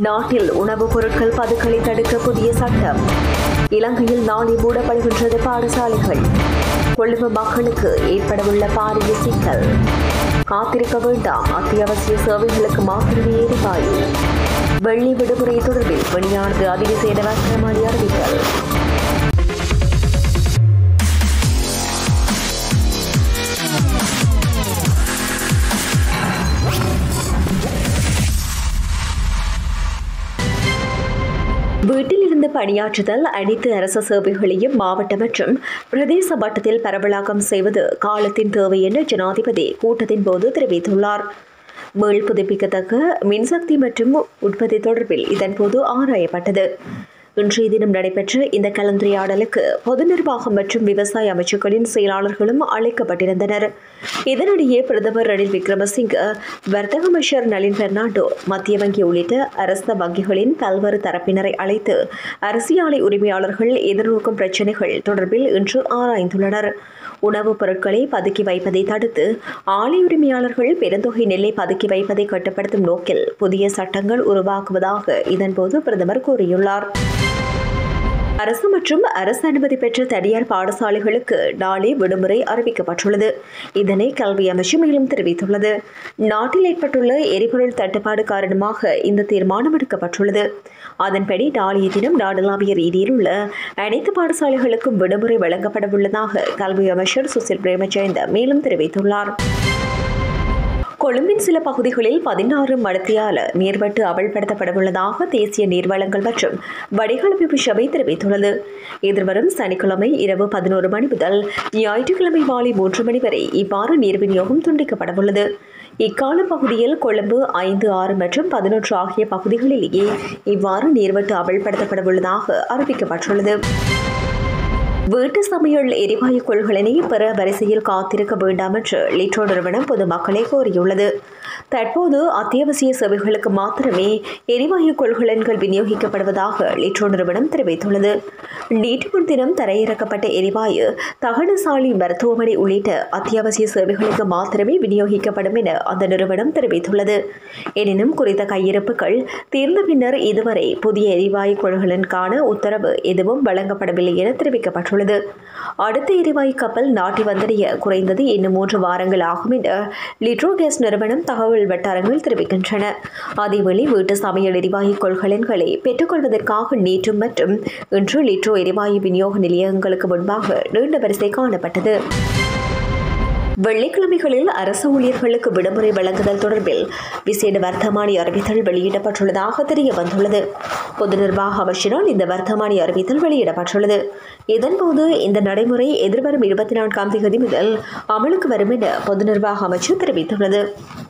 நாட்டில் உணவுப் பொருட்கள் பதுக்கலை தடுக்க புதிய சட்டம் இலங்கையில் நாளை மூடப்படுகின்றது பாடசாலைகள் கொழும்பு மக்களுக்கு ஏற்படவுள்ள பாரிய சிக்கல் காத்திருக்க வேண்டாம் அத்தியாவசிய சேவைகளுக்கு மாத்திரமே எரிவாயு வெள்ளி விடுமுறை தொடர்பில் வெளியானது அதிவிசேட வர்த்தமானி அறிவித்தல் வீட்டில் இருந்து பணியாற்றுதல் அனைத்து அரச சேவைகளையும் மாவட்ட மற்றும் பிரதேச மட்டத்தில் பரவலாக்கம் செய்வது காலத்தின் தேவை என ஜனாதிபதி கூட்டத்தின் போது தெரிவித்துள்ளார் மீள் புதுப்பிக்கத்தக்க மின்சக்தி மற்றும் உற்பத்தி தொடர்பில் இதன்போது ஆராயப்பட்டது இன்றைய தினம் நடைபெற்ற இந்த கலந்துரையாடலுக்கு பொது நிர்வாகம் மற்றும் விவசாய அமைச்சுக்களின் செயலாளர்களும் அழைக்கப்பட்டிருந்தனர் இதனிடையே பிரதமர் ரணில் விக்ரமசிங்க வர்த்தக அமைச்சர் நளின் பெர்னாண்டோ மத்திய வங்கி உள்ளிட்ட அரச வங்கிகளின் பல்வேறு தரப்பினரை அழைத்து அரசியலை உரிமையாளர்கள் எதிர்நோக்கும் பிரச்சினைகள் தொடர்பில் இன்று ஆராய்ந்துள்ளனர் உணவுப் பொருட்களை பதுக்கி வைப்பதை தடுத்து ஆலை உரிமையாளர்கள் பெருந்தொகை நெல்லை பதுக்கி வைப்பதை கட்டுப்படுத்தும் நோக்கில் புதிய சட்டங்கள் உருவாக்குவதாக இதன்போது பிரதமர் கூறியுள்ளார் அரசு மற்றும் அரசு அனுமதி பெற்ற தனியார் பாடசாலைகளுக்கு நாளை விடுமுறை அறிவிக்கப்பட்டுள்ளது இதனை கல்வி அமைச்சு மேலும் தெரிவித்துள்ளது நாட்டில் ஏற்பட்டுள்ள எரிபொருள் தட்டுப்பாடு காரணமாக இந்த தீர்மானம் எடுக்கப்பட்டுள்ளது அதன்படி நாளைய தினம் நாடளாவிய ரீதியில் உள்ள அனைத்து பாடசாலைகளுக்கும் விடுமுறை வழங்கப்படவுள்ளதாக கல்வி அமைச்சர் சுசில் பிரேமஜெயந்த மேலும் தெரிவித்துள்ளார் கொழும்பின் சில பகுதிகளில் பதினாறு மடத்தியால நீர்வட்டு அமல்படுத்தப்படவுள்ளதாக தேசிய நீர்வளங்கள் மற்றும் வடிகாலமைப்பு சபை தெரிவித்துள்ளது எதிர்வரும் சனிக்கிழமை இரவு பதினோரு மணி முதல் ஞாயிற்றுக்கிழமை மாலை மூன்று மணி வரை இவ்வாறு நீர் விநியோகம் துண்டிக்கப்படவுள்ளது இக்கால பகுதியில் கொழும்பு ஐந்து ஆறு மற்றும் பதினொன்று ஆகிய பகுதிகளிலேயே இவ்வாறு நீர்வட்டு அமல்படுத்தப்படவுள்ளதாக அறிவிக்கப்பட்டுள்ளது வீட்டு சமையல் எரிவாயு கொள்கலனை பெற வரிசையில் காத்திருக்க வேண்டாம் என்று லிட்ரோ நிறுவனம் பொதுமக்களை கோரியுள்ளது தற்போது அத்தியாவசிய சேவைகளுக்கு மாத்திரமே எரிவாயு கொள்கலன்கள் விநியோகிக்கப்படுவதாக லிட்ரோ நிறுவனம் தெரிவித்துள்ளது நேற்று முன்தினம் தரையிறக்கப்பட்ட எரிவாயு தகனசாலை மருத்துவமனை உள்ளிட்ட அத்தியாவசிய சேவைகளுக்கு மாத்திரமே விநியோகிக்கப்படும் என அந்த நிறுவனம் தெரிவித்துள்ளது எனினும் குறித்த கையிருப்புகள் தீர்ந்த பின்னர் இதுவரை புதிய எரிவாயு கொள்கலனுக்கான உத்தரவு எதுவும் வழங்கப்படவில்லை என தெரிவிக்கப்பட்டுள்ளது உள்ளது அடுத்த எரிவாயு கப்பல் நாட்டி வந்தடைய குறைந்தது இன்னும் மூன்று வாரங்கள் ஆகும் என லிட்ரோ கேஸ் நிறுவனம் தகவல் வட்டாரங்கள் தெரிவிக்கின்றன அதேவேளை வீட்டு சமையல் எரிவாயு கொள்கலன்களை பெற்றுக்கொள்வதற்காக நேற்று மற்றும் இன்று லிட்ரோ எரிவாயு விநியோக நிலையங்களுக்கு முன்பாக நீண்ட வரிசை காணப்பட்டது வெள்ளிக்கிழமைகளில் அரசு ஊழியர்களுக்கு விடுமுறை வழங்குதல் தொடர்பில் விசேட வர்த்தமானி அறிவித்தல் வெளியிடப்பட்டுள்ளதாக தெரிய வந்துள்ளது பொது நிர்வாக அமைச்சினால் இந்த வர்த்தமானி அறிவித்தல் வெளியிடப்பட்டுள்ளது இதன்போது இந்த நடைமுறை எதிர்வரும் இருபத்தி நான்காம் தேதி முதல் அமலுக்கு வரும் என பொது நிர்வாக அமைச்சு தெரிவித்துள்ளது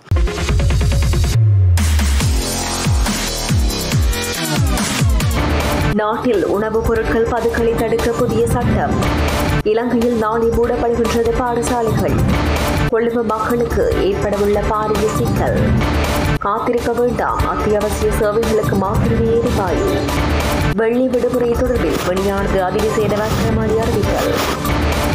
நாட்டில் உணவுப் பொருட்கள் பதுக்கலை தடுக்க புதிய சட்டம் இலங்கையில் நாளை மூடப்படுகின்றது பாடசாலைகள் கொழும்பு மக்களுக்கு ஏற்படவுள்ள பாரிய சிக்கல் காத்திருக்க வேண்டாம் அத்தியாவசிய சேவைகளுக்கு மாத்திரமே எரிவாயு வெள்ளி விடுமுறை தொடர்பில் வெளியானது அதிவிசேட வர்த்தமானி அறிவித்தல்